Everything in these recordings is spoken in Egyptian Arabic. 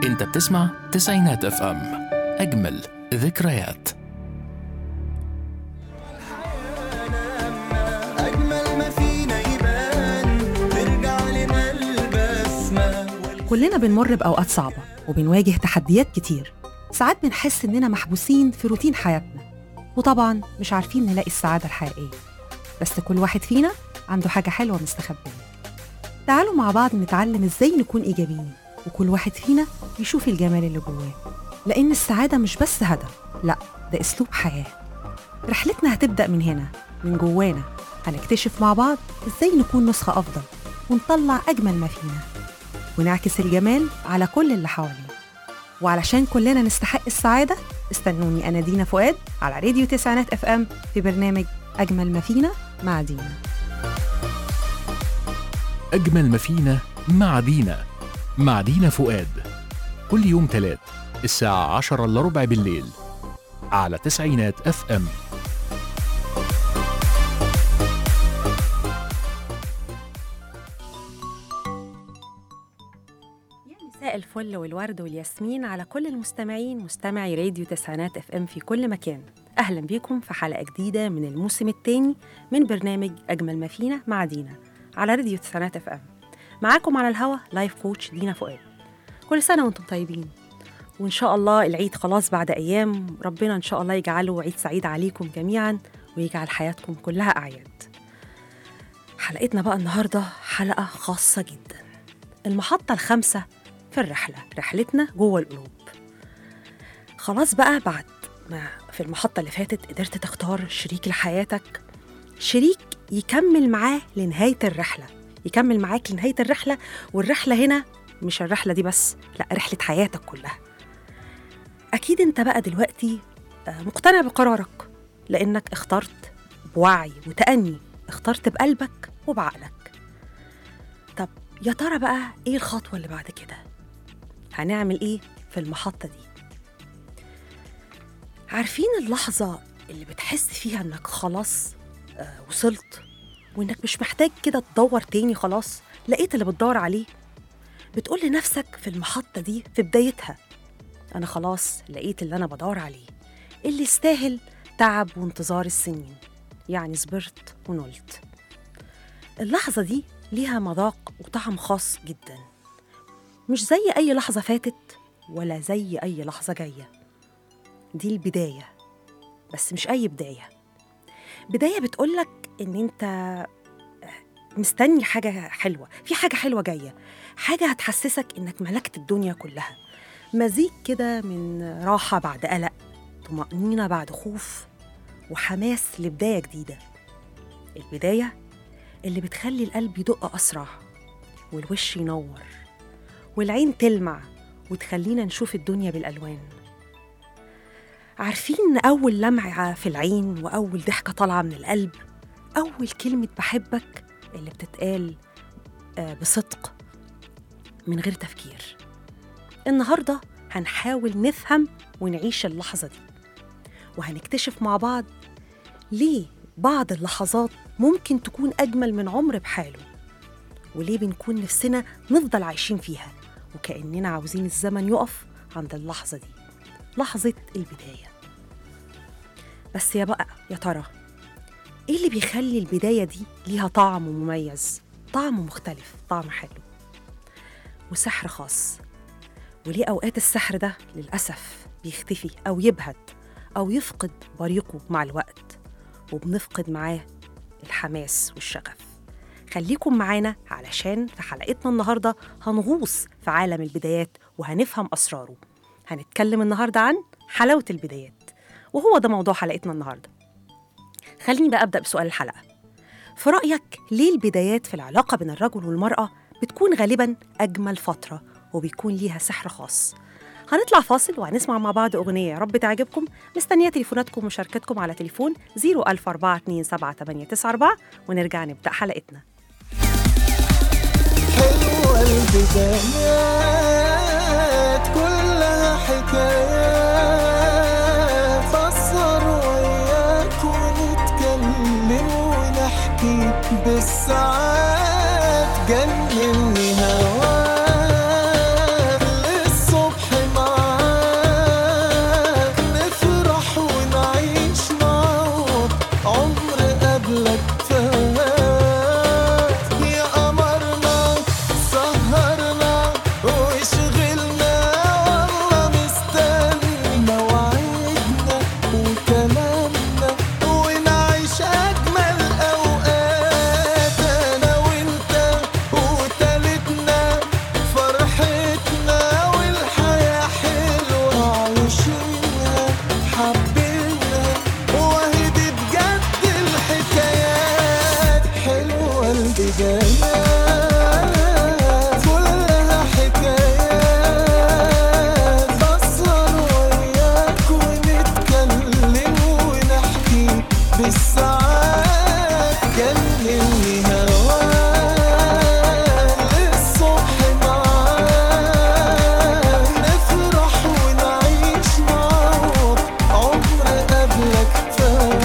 انت بتسمع تسعينات اف ام اجمل ذكريات أجمل ما فينا يبان نرجع لنا البسمة كلنا بنمر بأوقات صعبة وبنواجه تحديات كتير ساعات بنحس إننا محبوسين في روتين حياتنا وطبعا مش عارفين نلاقي السعادة الحقيقية بس كل واحد فينا عنده حاجة حلوة مستخبية تعالوا مع بعض نتعلم إزاي نكون إيجابيين وكل واحد فينا يشوف الجمال اللي جواه لأن السعادة مش بس هدف لأ ده أسلوب حياة رحلتنا هتبدأ من هنا من جوانا هنكتشف مع بعض إزاي نكون نسخة أفضل ونطلع أجمل ما فينا ونعكس الجمال على كل اللي حوالينا وعلشان كلنا نستحق السعادة استنوني أنا دينا فؤاد على راديو تسعينات اف ام في برنامج أجمل ما فينا مع دينا أجمل ما فينا مع دينا مع دينا فؤاد كل يوم تلات الساعة عشرة إلا ربع بالليل على تسعينات اف ام مساء الفل والورد والياسمين على كل المستمعين مستمعي راديو تسعينات اف ام في كل مكان اهلا بيكم في حلقه جديده من الموسم الثاني من برنامج اجمل ما فينا مع دينا على راديو تسعينات اف ام معاكم على الهوا لايف كوتش دينا فؤاد كل سنه وانتم طيبين وان شاء الله العيد خلاص بعد ايام ربنا ان شاء الله يجعله عيد سعيد عليكم جميعا ويجعل حياتكم كلها اعياد حلقتنا بقى النهارده حلقه خاصه جدا المحطه الخامسه في الرحلة رحلتنا جوه القلوب خلاص بقى بعد ما في المحطة اللي فاتت قدرت تختار شريك لحياتك شريك يكمل معاه لنهاية الرحلة يكمل معاك لنهاية الرحلة والرحلة هنا مش الرحلة دي بس لا رحلة حياتك كلها أكيد أنت بقى دلوقتي آه، مقتنع بقرارك لأنك اخترت بوعي وتأني اخترت بقلبك وبعقلك طب يا ترى بقى ايه الخطوة اللي بعد كده؟ هنعمل ايه في المحطة دي عارفين اللحظة اللي بتحس فيها انك خلاص آه وصلت وانك مش محتاج كده تدور تاني خلاص لقيت اللي بتدور عليه بتقول لنفسك في المحطة دي في بدايتها أنا خلاص لقيت اللي أنا بدور عليه اللي يستاهل تعب وانتظار السنين يعني صبرت ونلت اللحظة دي ليها مذاق وطعم خاص جداً مش زي أي لحظة فاتت ولا زي أي لحظة جاية دي البداية بس مش أي بداية بداية بتقولك إن أنت مستني حاجة حلوة في حاجة حلوة جاية حاجة هتحسسك إنك ملكت الدنيا كلها مزيج كده من راحة بعد قلق طمأنينة بعد خوف وحماس لبداية جديدة البداية اللي بتخلي القلب يدق أسرع والوش ينور والعين تلمع وتخلينا نشوف الدنيا بالألوان عارفين إن أول لمعة في العين وأول ضحكة طالعة من القلب أول كلمة بحبك اللي بتتقال آه، بصدق من غير تفكير النهاردة هنحاول نفهم ونعيش اللحظة دي وهنكتشف مع بعض ليه بعض اللحظات ممكن تكون أجمل من عمر بحاله وليه بنكون نفسنا نفضل عايشين فيها وكأننا عاوزين الزمن يقف عند اللحظة دي لحظة البداية بس يا بقى يا ترى ايه اللي بيخلي البداية دي ليها طعم مميز طعم مختلف طعم حلو وسحر خاص وليه أوقات السحر ده للأسف بيختفي أو يبهت أو يفقد بريقه مع الوقت وبنفقد معاه الحماس والشغف خليكم معانا علشان في حلقتنا النهارده هنغوص في عالم البدايات وهنفهم اسراره. هنتكلم النهارده عن حلاوه البدايات وهو ده موضوع حلقتنا النهارده. خليني بقى ابدا بسؤال الحلقه. في رايك ليه البدايات في العلاقه بين الرجل والمراه بتكون غالبا اجمل فتره وبيكون ليها سحر خاص؟ هنطلع فاصل وهنسمع مع بعض أغنية يا رب تعجبكم مستنية تليفوناتكم ومشاركتكم على تليفون 004278994 ونرجع نبدأ حلقتنا حلوة البدايات كلها حكايات فسر وياك ونتكلم ونحكي بالساعات جنني هواك للصبح حكايات كلها حكايات بسهر وياك ونتكلم ونحكي بالساعات كلمني هواك للصبح معاك نفرح ونعيش معاك عمر قبلك فات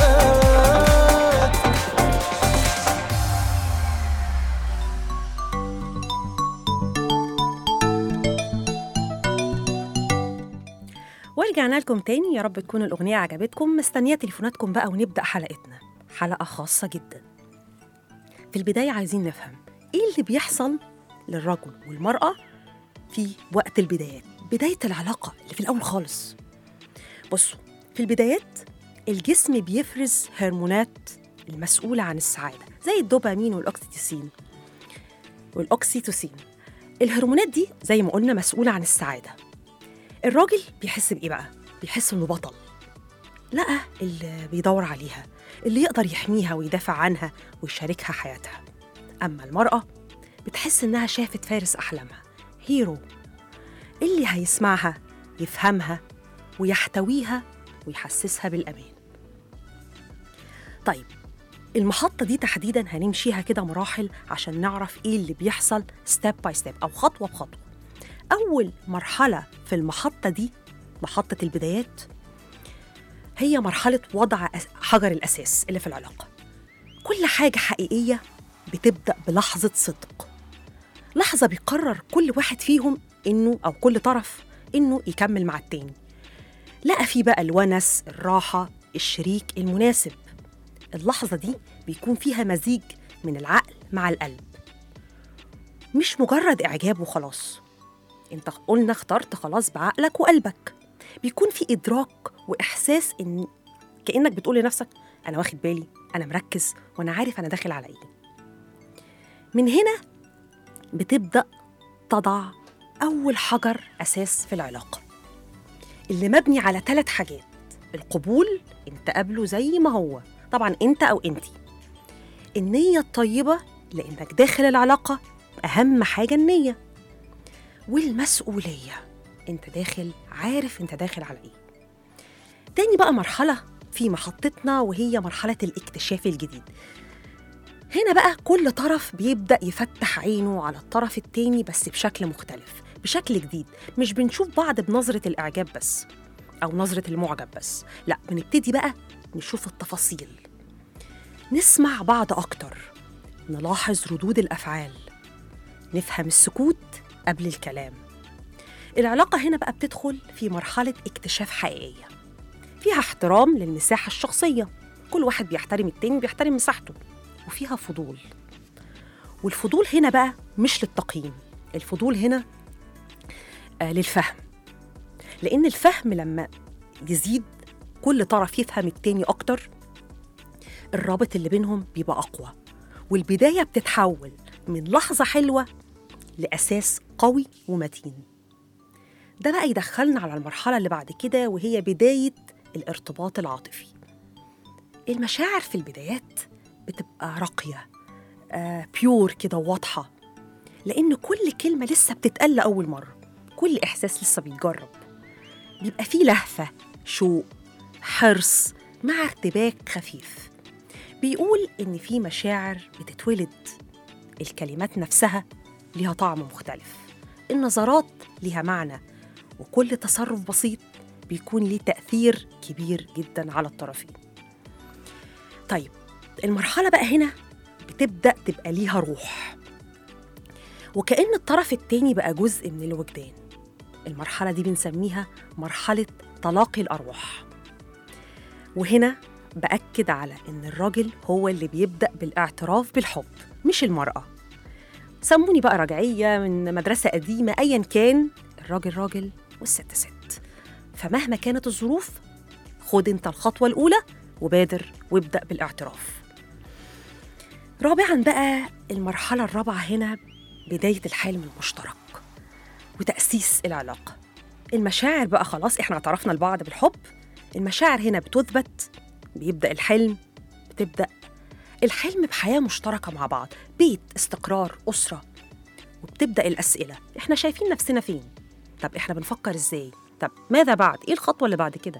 ورجعنا لكم تاني يا رب تكون الأغنية عجبتكم مستنية تليفوناتكم بقى ونبدأ حلقتنا حلقة خاصة جدا في البداية عايزين نفهم إيه اللي بيحصل للرجل والمرأة في وقت البدايات بداية العلاقة اللي في الأول خالص بصوا في البدايات الجسم بيفرز هرمونات المسؤولة عن السعادة زي الدوبامين والأكسيتوسين والأكسيتوسين الهرمونات دي زي ما قلنا مسؤولة عن السعادة الراجل بيحس بإيه بقى؟ بيحس إنه بطل لقى اللي بيدور عليها اللي يقدر يحميها ويدافع عنها ويشاركها حياتها أما المرأة بتحس إنها شافت فارس أحلامها هيرو اللي هيسمعها يفهمها ويحتويها ويحسسها بالأمان طيب المحطة دي تحديدا هنمشيها كده مراحل عشان نعرف إيه اللي بيحصل ستيب باي ستيب أو خطوة بخطوة أول مرحلة في المحطة دي محطة البدايات هي مرحلة وضع أس- حجر الأساس اللي في العلاقة كل حاجة حقيقية بتبدأ بلحظة صدق لحظة بيقرر كل واحد فيهم إنه أو كل طرف إنه يكمل مع التاني لقى فيه بقى الونس الراحة الشريك المناسب اللحظة دي بيكون فيها مزيج من العقل مع القلب مش مجرد إعجاب وخلاص انت قلنا اخترت خلاص بعقلك وقلبك بيكون في إدراك وإحساس إن كأنك بتقول لنفسك أنا واخد بالي أنا مركز وأنا عارف أنا داخل على إيه من هنا بتبدأ تضع أول حجر أساس في العلاقة اللي مبني على ثلاث حاجات القبول انت قابله زي ما هو طبعا انت او انتي النية الطيبة لانك داخل العلاقة اهم حاجة النية والمسؤولية انت داخل عارف انت داخل على ايه تاني بقى مرحلة في محطتنا وهي مرحلة الاكتشاف الجديد هنا بقى كل طرف بيبدأ يفتح عينه على الطرف التاني بس بشكل مختلف بشكل جديد مش بنشوف بعض بنظرة الإعجاب بس أو نظرة المعجب بس لا بنبتدي بقى نشوف التفاصيل نسمع بعض أكتر نلاحظ ردود الأفعال نفهم السكوت قبل الكلام العلاقة هنا بقى بتدخل في مرحلة اكتشاف حقيقية فيها احترام للمساحة الشخصية كل واحد بيحترم التاني بيحترم مساحته وفيها فضول والفضول هنا بقى مش للتقييم الفضول هنا آه للفهم لأن الفهم لما يزيد كل طرف يفهم التاني أكتر الرابط اللي بينهم بيبقى أقوى والبداية بتتحول من لحظة حلوة لأساس قوي ومتين ده بقى يدخلنا على المرحلة اللي بعد كده وهي بداية الارتباط العاطفي المشاعر في البدايات بتبقى راقية آه بيور كده وواضحة لأن كل كلمة لسه بتتقال لأول مرة كل إحساس لسه بيتجرب بيبقى فيه لهفة شوق حرص مع ارتباك خفيف بيقول إن في مشاعر بتتولد الكلمات نفسها ليها طعم مختلف النظرات ليها معنى وكل تصرف بسيط بيكون ليه تأثير كبير جدا على الطرفين طيب المرحلة بقى هنا بتبدأ تبقى ليها روح وكأن الطرف التاني بقى جزء من الوجدان المرحلة دي بنسميها مرحلة تلاقي الأرواح وهنا بأكد على إن الراجل هو اللي بيبدأ بالاعتراف بالحب مش المرأة سموني بقى رجعية من مدرسة قديمة أيا كان الراجل راجل والست ست فمهما كانت الظروف خد انت الخطوة الأولى وبادر وابدأ بالاعتراف رابعا بقى المرحلة الرابعة هنا بداية الحلم المشترك وتأسيس العلاقة المشاعر بقى خلاص احنا اعترفنا لبعض بالحب المشاعر هنا بتثبت بيبدأ الحلم بتبدأ الحلم بحياة مشتركة مع بعض بيت استقرار أسرة وبتبدأ الأسئلة إحنا شايفين نفسنا فين؟ طب إحنا بنفكر إزاي؟ طب ماذا بعد؟ إيه الخطوة اللي بعد كده؟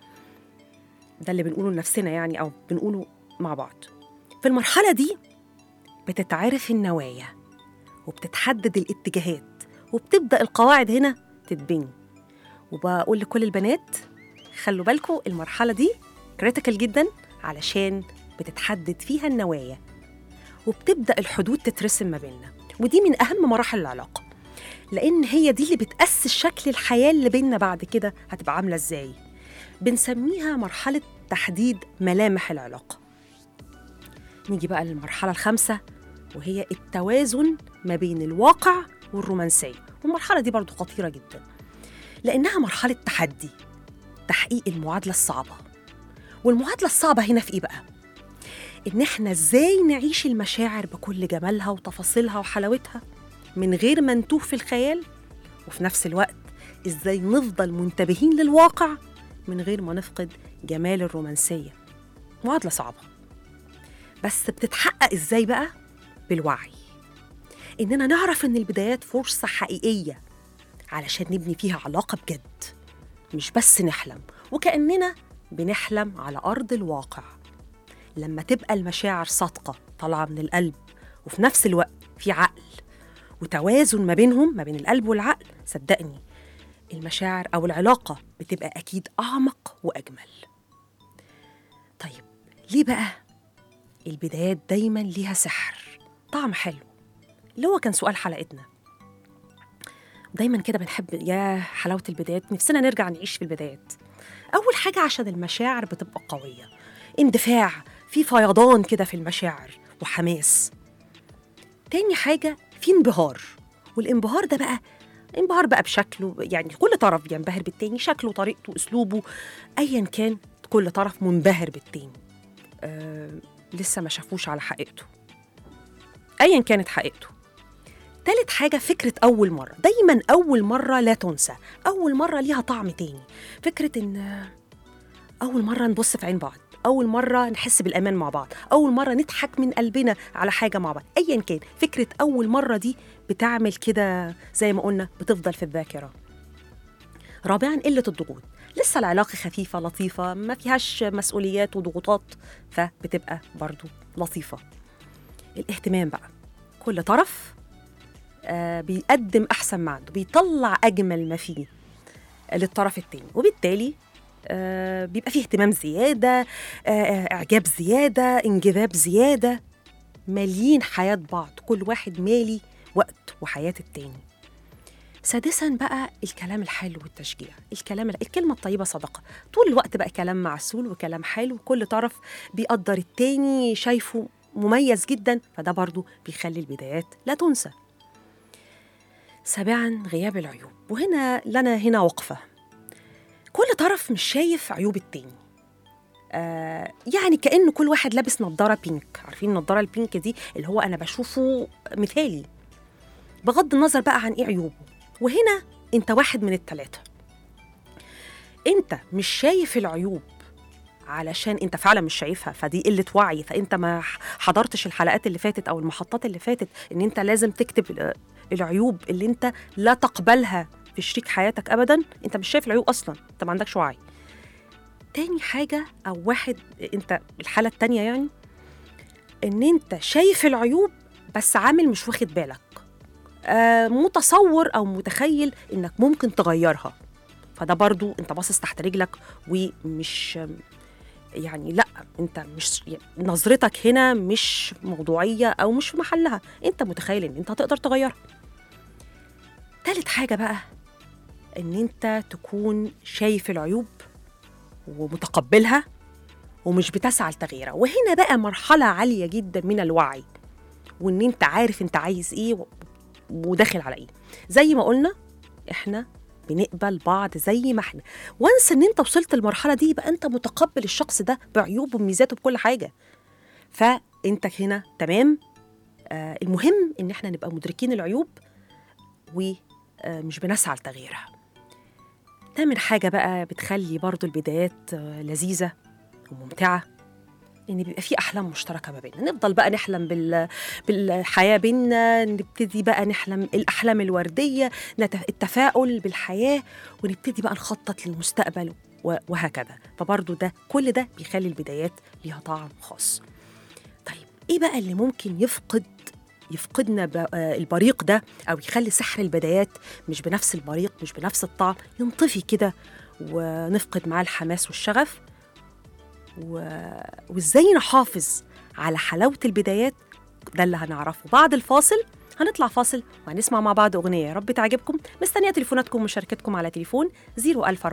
ده اللي بنقوله لنفسنا يعني أو بنقوله مع بعض في المرحلة دي بتتعرف النوايا وبتتحدد الاتجاهات وبتبدأ القواعد هنا تتبني وبقول لكل البنات خلوا بالكم المرحلة دي كريتيكال جدا علشان بتتحدد فيها النوايا وبتبدأ الحدود تترسم ما بيننا ودي من أهم مراحل العلاقة لأن هي دي اللي بتأسس شكل الحياة اللي بيننا بعد كده هتبقى عاملة إزاي بنسميها مرحلة تحديد ملامح العلاقة نيجي بقى للمرحلة الخامسة وهي التوازن ما بين الواقع والرومانسية والمرحلة دي برضو خطيرة جدا لأنها مرحلة تحدي تحقيق المعادلة الصعبة والمعادلة الصعبة هنا في إيه بقى؟ إن إحنا إزاي نعيش المشاعر بكل جمالها وتفاصيلها وحلاوتها من غير ما نتوه في الخيال وفي نفس الوقت إزاي نفضل منتبهين للواقع من غير ما نفقد جمال الرومانسية معادلة صعبة بس بتتحقق إزاي بقى؟ بالوعي إننا نعرف إن البدايات فرصة حقيقية علشان نبني فيها علاقة بجد مش بس نحلم وكأننا بنحلم على أرض الواقع لما تبقى المشاعر صادقة طالعة من القلب وفي نفس الوقت في عقل وتوازن ما بينهم ما بين القلب والعقل صدقني المشاعر أو العلاقة بتبقى أكيد أعمق وأجمل طيب ليه بقى البدايات دايما ليها سحر طعم حلو اللي هو كان سؤال حلقتنا دايما كده بنحب يا حلاوة البدايات نفسنا نرجع نعيش في البدايات أول حاجة عشان المشاعر بتبقى قوية اندفاع في فيضان كده في المشاعر وحماس تاني حاجة في انبهار والانبهار ده بقى انبهار بقى بشكله يعني كل طرف بينبهر بالتاني شكله طريقته أسلوبه أيا كان كل طرف منبهر بالتاني آه لسه ما شافوش على حقيقته أيا كانت حقيقته تالت حاجة فكرة أول مرة دايما أول مرة لا تنسى أول مرة ليها طعم تاني فكرة إن أول مرة نبص في عين بعض أول مرة نحس بالأمان مع بعض أول مرة نضحك من قلبنا على حاجة مع بعض أيا كان فكرة أول مرة دي بتعمل كده زي ما قلنا بتفضل في الذاكرة رابعا قلة الضغوط لسه العلاقة خفيفة لطيفة ما فيهاش مسؤوليات وضغوطات فبتبقى برضو لطيفة الاهتمام بقى كل طرف آه بيقدم أحسن ما عنده بيطلع أجمل ما فيه للطرف التاني وبالتالي آه بيبقى فيه اهتمام زيادة آه إعجاب زيادة انجذاب زيادة ماليين حياة بعض كل واحد مالي وقت وحياة التاني سادسا بقى الكلام الحلو والتشجيع الكلام الكلمة الطيبة صدقة طول الوقت بقى كلام معسول وكلام حلو كل طرف بيقدر التاني شايفه مميز جدا فده برضو بيخلي البدايات لا تنسى سابعا غياب العيوب وهنا لنا هنا وقفة كل طرف مش شايف عيوب التاني آه يعني كأنه كل واحد لابس نظارة بينك عارفين النظارة البينك دي اللي هو أنا بشوفه مثالي بغض النظر بقى عن إيه عيوبه وهنا أنت واحد من التلاتة أنت مش شايف العيوب علشان انت فعلا مش شايفها فدي قله وعي فانت ما حضرتش الحلقات اللي فاتت او المحطات اللي فاتت ان انت لازم تكتب العيوب اللي انت لا تقبلها في شريك حياتك ابدا انت مش شايف العيوب اصلا انت ما عندكش وعي تاني حاجه او واحد انت الحاله التانيه يعني ان انت شايف العيوب بس عامل مش واخد بالك آه متصور او متخيل انك ممكن تغيرها فده برضو انت باصص تحت رجلك ومش يعني لا انت مش نظرتك هنا مش موضوعيه او مش في محلها انت متخيل ان انت هتقدر تغيرها تالت حاجه بقى ان انت تكون شايف العيوب ومتقبلها ومش بتسعى لتغييرها وهنا بقى مرحله عاليه جدا من الوعي وان انت عارف انت عايز ايه وداخل على ايه زي ما قلنا احنا بنقبل بعض زي ما احنا وانس ان انت وصلت المرحله دي يبقى انت متقبل الشخص ده بعيوبه بميزاته بكل حاجه فانت هنا تمام آه المهم ان احنا نبقى مدركين العيوب ومش بنسعى لتغييرها تامن حاجة بقى بتخلي برضو البدايات آه لذيذة وممتعة ان بيبقى في احلام مشتركه ما بيننا نفضل بقى نحلم بال... بالحياه بينا نبتدي بقى نحلم الاحلام الورديه نت... التفاؤل بالحياه ونبتدي بقى نخطط للمستقبل و... وهكذا فبرضه ده كل ده بيخلي البدايات ليها طعم خاص طيب ايه بقى اللي ممكن يفقد يفقدنا ب... آه البريق ده او يخلي سحر البدايات مش بنفس البريق مش بنفس الطعم ينطفي كده ونفقد معاه الحماس والشغف و... وازاي نحافظ على حلاوه البدايات ده اللي هنعرفه بعد الفاصل هنطلع فاصل وهنسمع مع بعض اغنيه يا رب تعجبكم مستنيه تليفوناتكم ومشاركتكم على تليفون 004278994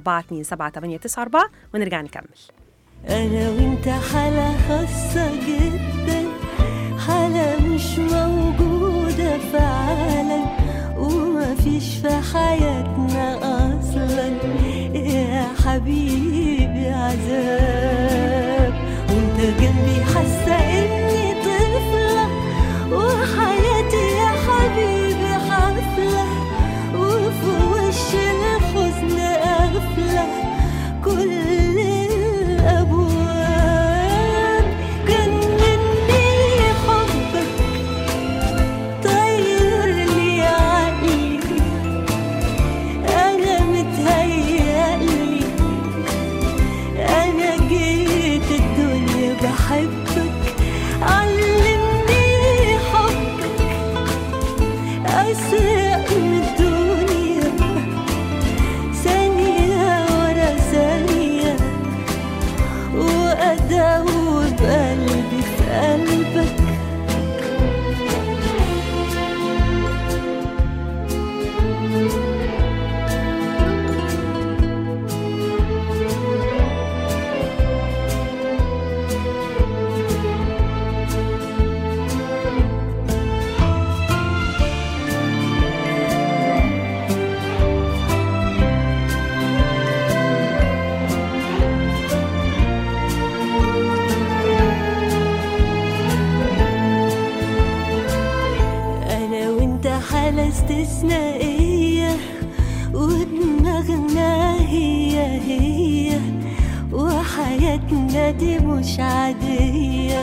ونرجع نكمل أنا وأنت حالة خاصة جدا حالة مش موجودة في عالم ومفيش في حياتنا أصلا يا حبيبي عذاب وأنت جنبي حاسة إني طفلة وحياتي يا حبيبي حفلة وفي وش الحزن قافلة كل الأبواب جنني حبك طير لي عقلي أنا متهيألي أنا جيت الدنيا بحبك علمني حبك أسرق من الدنيا ثانية ورا ثانية وأدوب قلبي في قلبك أنا وأنت حالة استثنائية ودماغنا هي هي وحياتنا دي مش عادية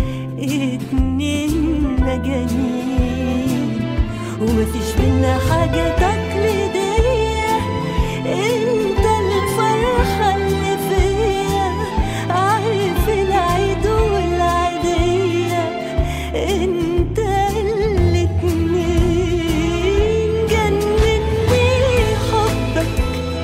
اتنين مجانين ومفيش بينا حاجة تقليدية انت الفرحة اللي فيا عارف العيد والعيدية انت الاتنين جنني حبك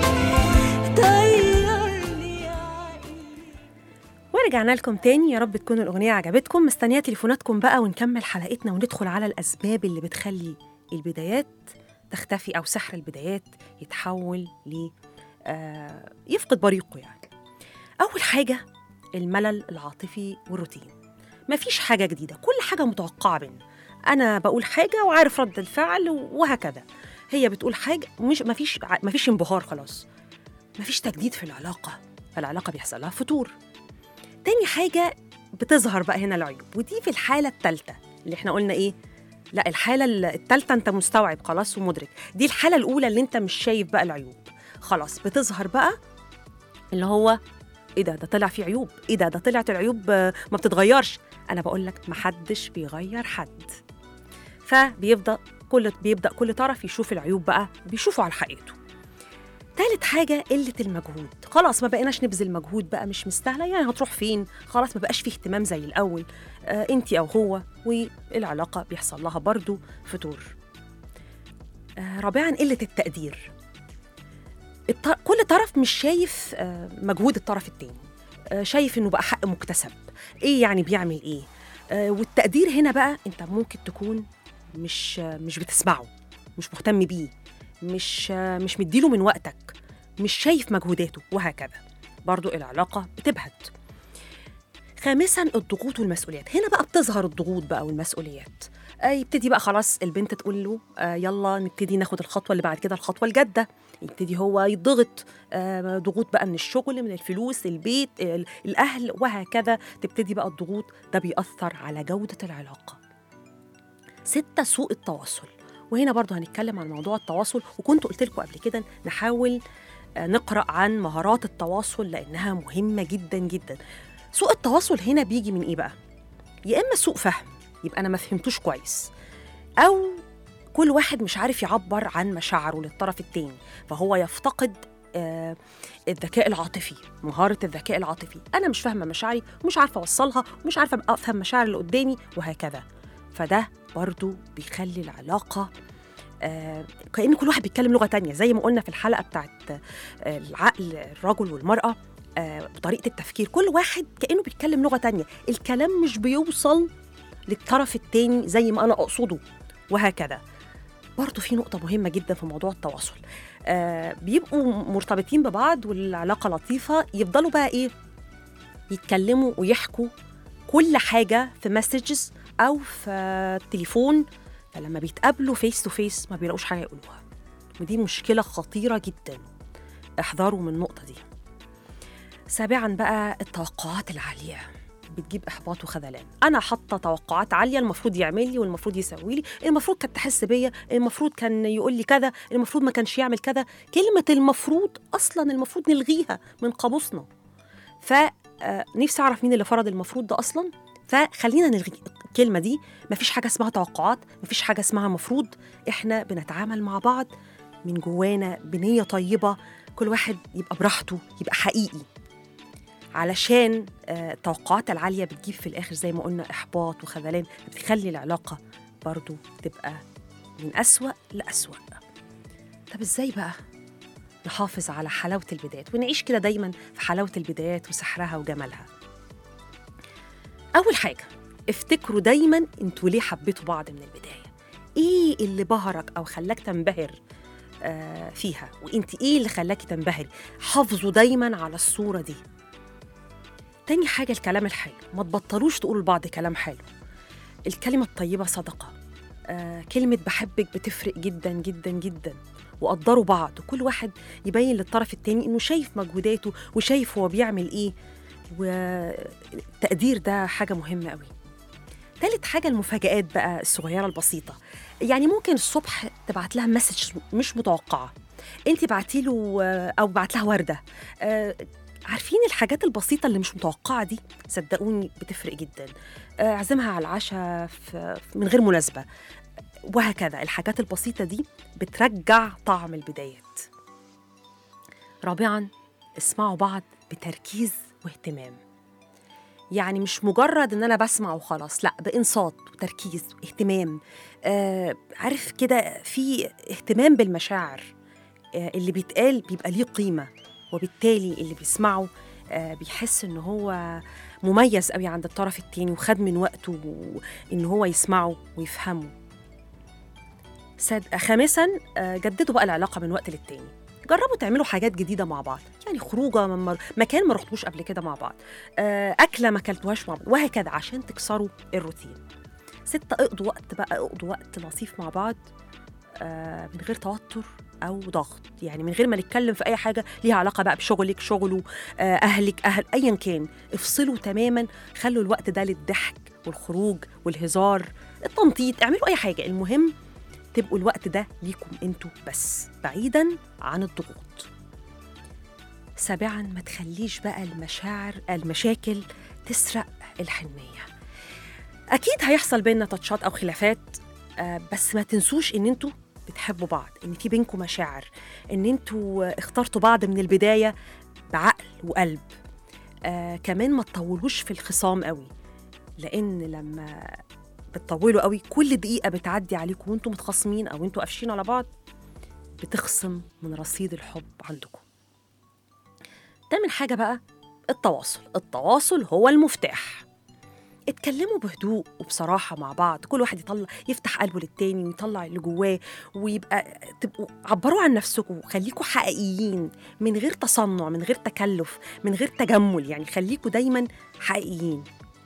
طيرني عقلي ورجعنا لكم تاني يا رب تكون الأغنية عجبتكم مستنية تليفوناتكم بقى ونكمل حلقتنا وندخل على الأسباب اللي بتخلي البدايات تختفي أو سحر البدايات يتحول ل آه يفقد بريقه يعني أول حاجة الملل العاطفي والروتين مفيش حاجة جديدة كل حاجة متوقعة بينا أنا بقول حاجة وعارف رد الفعل وهكذا هي بتقول حاجة مش مفيش مفيش انبهار خلاص مفيش تجديد في العلاقة فالعلاقة بيحصل لها فتور تاني حاجة بتظهر بقى هنا العيوب ودي في الحالة التالتة اللي احنا قلنا ايه لا الحالة التالتة انت مستوعب خلاص ومدرك دي الحالة الأولى اللي انت مش شايف بقى العيوب خلاص بتظهر بقى اللي هو ايه ده ده طلع فيه عيوب ايه ده ده طلعت العيوب آه، ما بتتغيرش انا بقول لك محدش بيغير حد فبيفضل كل بيبدا كل طرف يشوف العيوب بقى بيشوفه على حقيقته تالت حاجة قلة المجهود خلاص ما بقيناش نبذل مجهود بقى مش مستاهلة يعني هتروح فين خلاص ما بقاش فيه اهتمام زي الأول آه انتي أو هو والعلاقة بيحصل لها برضو فتور آه رابعا قلة التقدير الط- كل طرف مش شايف آه مجهود الطرف التاني آه شايف انه بقى حق مكتسب ايه يعني بيعمل ايه آه والتقدير هنا بقى انت ممكن تكون مش آه مش بتسمعه مش مهتم بيه مش آه مش مديله من وقتك مش شايف مجهوداته وهكذا برضو العلاقة بتبهت خامسا الضغوط والمسؤوليات هنا بقى بتظهر الضغوط بقى والمسؤوليات آه يبتدي بقى خلاص البنت تقول له آه يلا نبتدي ناخد الخطوة اللي بعد كده الخطوة الجادة يبتدي هو يضغط آه ضغوط بقى من الشغل من الفلوس البيت ال- الأهل وهكذا تبتدي بقى الضغوط ده بيأثر على جودة العلاقة ستة سوء التواصل وهنا برضو هنتكلم عن موضوع التواصل وكنت قلت لكم قبل كده نحاول آه، نقرأ عن مهارات التواصل لأنها مهمة جدا جدا سوء التواصل هنا بيجي من ايه بقى يا اما سوء فهم يبقى انا ما فهمتوش كويس او كل واحد مش عارف يعبر عن مشاعره للطرف التاني فهو يفتقد آه الذكاء العاطفي مهارة الذكاء العاطفي أنا مش فاهمة مشاعري ومش عارفة أوصلها ومش عارفة أفهم مشاعر اللي قدامي وهكذا فده برضو بيخلي العلاقة آه كأن كل واحد بيتكلم لغة تانية زي ما قلنا في الحلقة بتاعت آه العقل الرجل والمرأة آه بطريقة التفكير كل واحد كأنه بيتكلم لغة تانية الكلام مش بيوصل للطرف التاني زي ما أنا أقصده وهكذا برضه في نقطة مهمة جدا في موضوع التواصل آه بيبقوا مرتبطين ببعض والعلاقة لطيفة يفضلوا بقى إيه يتكلموا ويحكوا كل حاجة في مسجز أو في تليفون فلما بيتقابلوا فيس تو فيس ما بيلاقوش حاجة يقولوها ودي مشكلة خطيرة جدا احذروا من النقطة دي سابعا بقى التوقعات العالية بتجيب احباط وخذلان انا حاطه توقعات عاليه المفروض يعمل لي والمفروض يسوي لي المفروض كانت تحس بيا المفروض كان يقول لي كذا المفروض ما كانش يعمل كذا كلمه المفروض اصلا المفروض نلغيها من قاموسنا ف آه، نفسي اعرف مين اللي فرض المفروض ده اصلا فخلينا نلغي الكلمه دي مفيش حاجه اسمها توقعات مفيش حاجه اسمها مفروض احنا بنتعامل مع بعض من جوانا بنيه طيبه كل واحد يبقى براحته يبقى حقيقي علشان آه، التوقعات العالية بتجيب في الآخر زي ما قلنا إحباط وخذلان بتخلي العلاقة برضو تبقى من أسوأ لأسوأ طب إزاي بقى نحافظ على حلاوة البدايات ونعيش كده دايما في حلاوة البدايات وسحرها وجمالها أول حاجة افتكروا دايما انتوا ليه حبيتوا بعض من البداية ايه اللي بهرك او خلاك تنبهر آه فيها وانت ايه اللي خلاكي تنبهري حافظوا دايما على الصورة دي تاني حاجة الكلام الحلو ما تبطلوش تقولوا لبعض كلام حلو الكلمة الطيبة صدقة آه كلمة بحبك بتفرق جدا جدا جدا وقدروا بعض وكل واحد يبين للطرف التاني انه شايف مجهوداته وشايف هو بيعمل ايه والتقدير ده حاجة مهمة قوي تالت حاجة المفاجآت بقى الصغيرة البسيطة يعني ممكن الصبح تبعت لها مسج مش متوقعة انت بعتي له آه، او بعت لها وردة آه، عارفين الحاجات البسيطة اللي مش متوقعة دي صدقوني بتفرق جدا آه، اعزمها على العشاء في- من غير مناسبة وهكذا الحاجات البسيطة دي بترجع طعم البدايات رابعا اسمعوا بعض بتركيز واهتمام يعني مش مجرد ان انا بسمع وخلاص لا بانصات وتركيز واهتمام آه عارف كده في اهتمام بالمشاعر آه اللي بيتقال بيبقى ليه قيمه وبالتالي اللي بيسمعه آه بيحس ان هو مميز قوي عند الطرف التاني وخد من وقته ان هو يسمعه ويفهمه ساد خامسا آه، جددوا بقى العلاقه من وقت للتاني جربوا تعملوا حاجات جديده مع بعض يعني خروجه من مر... مكان ما رحتوش قبل كده مع بعض آه، اكله ما اكلتوهاش مع بعض وهكذا عشان تكسروا الروتين ستة اقضوا وقت بقى اقضوا وقت لطيف مع بعض آه، من غير توتر او ضغط يعني من غير ما نتكلم في اي حاجه ليها علاقه بقى بشغلك شغله آه، اهلك اهل ايا كان افصلوا تماما خلوا الوقت ده للضحك والخروج والهزار التنطيط اعملوا اي حاجه المهم تبقوا الوقت ده ليكم انتوا بس بعيدا عن الضغوط سابعا ما تخليش بقى المشاعر المشاكل تسرق الحنية أكيد هيحصل بينا تاتشات أو خلافات آه، بس ما تنسوش إن انتوا بتحبوا بعض إن في بينكم مشاعر إن انتوا اخترتوا بعض من البداية بعقل وقلب آه كمان ما تطولوش في الخصام قوي لأن لما بتطولوا قوي كل دقيقة بتعدي عليكم وانتوا متخاصمين أو انتوا قافشين على بعض بتخصم من رصيد الحب عندكم تامن حاجة بقى التواصل التواصل هو المفتاح اتكلموا بهدوء وبصراحة مع بعض كل واحد يطلع يفتح قلبه للتاني ويطلع اللي جواه ويبقى تبقوا عبروا عن نفسكم وخليكوا حقيقيين من غير تصنع من غير تكلف من غير تجمل يعني خليكوا دايما حقيقيين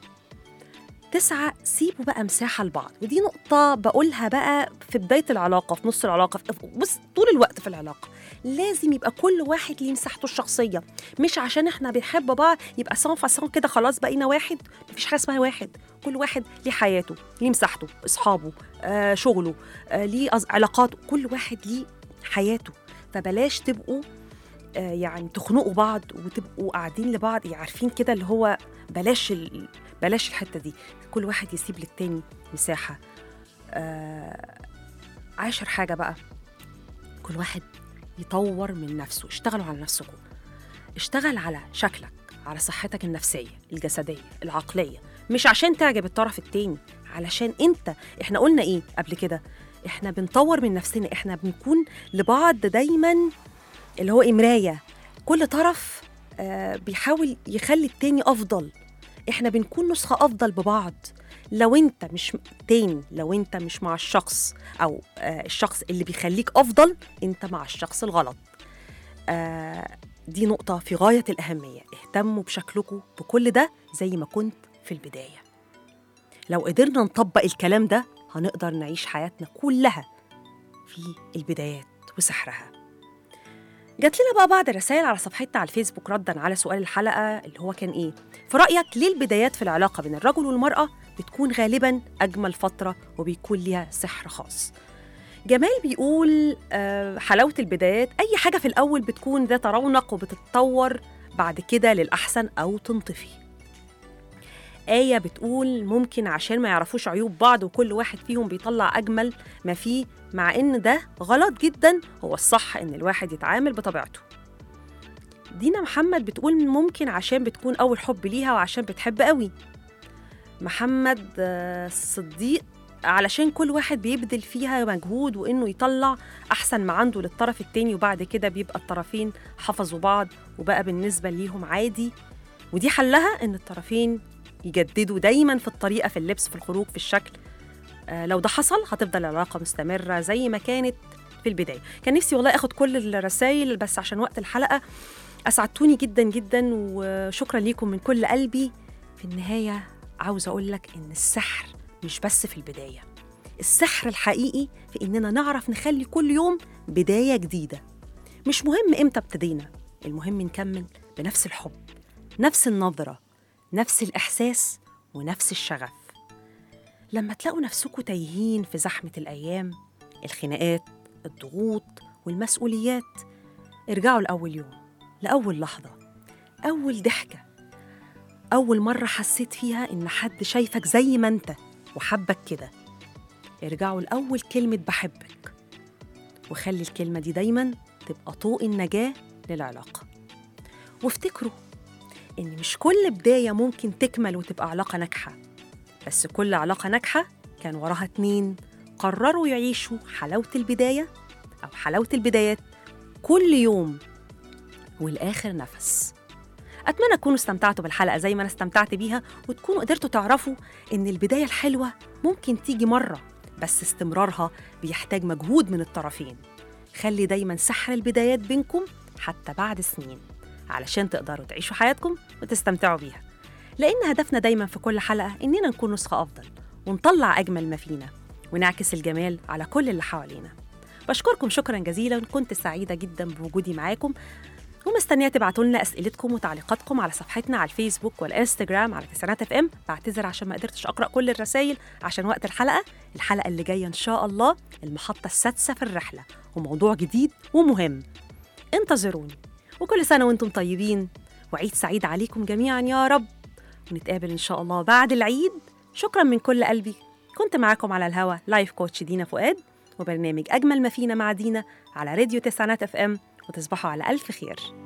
تسعة سيبوا بقى مساحة لبعض ودي نقطة بقولها بقى في بداية العلاقة في نص العلاقة في بص طول الوقت في العلاقة لازم يبقى كل واحد ليه مساحته الشخصية مش عشان احنا بنحب بعض يبقى سان فاسان كده خلاص بقينا واحد مفيش حاجة اسمها واحد كل واحد ليه حياته ليه مساحته اصحابه آه شغله آه ليه أز- علاقاته كل واحد ليه حياته فبلاش تبقوا آه يعني تخنقوا بعض وتبقوا قاعدين لبعض يعني عارفين كده اللي هو بلاش ال... بلاش الحته دي كل واحد يسيب للتاني مساحه آه... عاشر حاجه بقى كل واحد يطور من نفسه اشتغلوا على نفسكم اشتغل على شكلك على صحتك النفسيه الجسديه العقليه مش عشان تعجب الطرف التاني علشان انت احنا قلنا ايه قبل كده احنا بنطور من نفسنا احنا بنكون لبعض دايما اللي هو مرايه كل طرف آه بيحاول يخلي التاني افضل احنا بنكون نسخه افضل ببعض لو انت مش تاني لو انت مش مع الشخص او آه الشخص اللي بيخليك افضل انت مع الشخص الغلط آه دي نقطة في غاية الأهمية اهتموا بشكلكم بكل ده زي ما كنت في البداية لو قدرنا نطبق الكلام ده هنقدر نعيش حياتنا كلها في البدايات وسحرها جات لنا بقى بعض الرسائل على صفحتنا على الفيسبوك ردا على سؤال الحلقة اللي هو كان إيه؟ في رأيك ليه البدايات في العلاقة بين الرجل والمرأة بتكون غالبا أجمل فترة وبيكون ليها سحر خاص؟ جمال بيقول آه، حلاوة البدايات أي حاجة في الأول بتكون ذات رونق وبتتطور بعد كده للأحسن أو تنطفي آية بتقول ممكن عشان ما يعرفوش عيوب بعض وكل واحد فيهم بيطلع أجمل ما فيه مع إن ده غلط جدا هو الصح إن الواحد يتعامل بطبيعته دينا محمد بتقول ممكن عشان بتكون أول حب ليها وعشان بتحب قوي محمد آه، صديق علشان كل واحد بيبذل فيها مجهود وإنه يطلع أحسن ما عنده للطرف التاني وبعد كده بيبقى الطرفين حفظوا بعض وبقى بالنسبة ليهم عادي ودي حلها إن الطرفين يجددوا دايما في الطريقة في اللبس في الخروج في الشكل آه لو ده حصل هتفضل العلاقة مستمرة زي ما كانت في البداية كان نفسي والله أخد كل الرسائل بس عشان وقت الحلقة أسعدتوني جدا جدا وشكرا ليكم من كل قلبي في النهاية عاوزة أقول لك إن السحر مش بس في البداية السحر الحقيقي في إننا نعرف نخلي كل يوم بداية جديدة مش مهم إمتى ابتدينا المهم نكمل بنفس الحب نفس النظرة نفس الإحساس ونفس الشغف لما تلاقوا نفسكم تايهين في زحمة الأيام الخناقات الضغوط والمسؤوليات ارجعوا لأول يوم لأول لحظة أول ضحكة أول مرة حسيت فيها إن حد شايفك زي ما أنت وحبك كده ارجعوا لأول كلمة بحبك وخلي الكلمة دي دايما تبقى طوق النجاة للعلاقة وافتكروا إن مش كل بداية ممكن تكمل وتبقى علاقة ناجحة بس كل علاقة ناجحة كان وراها اتنين قرروا يعيشوا حلاوة البداية أو حلاوة البدايات كل يوم والآخر نفس أتمنى تكونوا استمتعتوا بالحلقة زي ما أنا استمتعت بيها وتكونوا قدرتوا تعرفوا إن البداية الحلوة ممكن تيجي مرة بس استمرارها بيحتاج مجهود من الطرفين خلي دايما سحر البدايات بينكم حتى بعد سنين علشان تقدروا تعيشوا حياتكم وتستمتعوا بيها لأن هدفنا دايما في كل حلقة إننا نكون نسخة أفضل ونطلع أجمل ما فينا ونعكس الجمال على كل اللي حوالينا بشكركم شكرا جزيلا كنت سعيدة جدا بوجودي معاكم ومستنيه تبعتوا لنا اسئلتكم وتعليقاتكم على صفحتنا على الفيسبوك والانستجرام على تسعينات اف ام بعتذر عشان ما قدرتش اقرا كل الرسائل عشان وقت الحلقه الحلقه اللي جايه ان شاء الله المحطه السادسه في الرحله وموضوع جديد ومهم انتظروني وكل سنه وانتم طيبين وعيد سعيد عليكم جميعا يا رب ونتقابل ان شاء الله بعد العيد شكرا من كل قلبي كنت معاكم على الهوا لايف كوتش دينا فؤاد وبرنامج اجمل ما فينا مع دينا على راديو تسعينات اف ام وتصبحوا على الف خير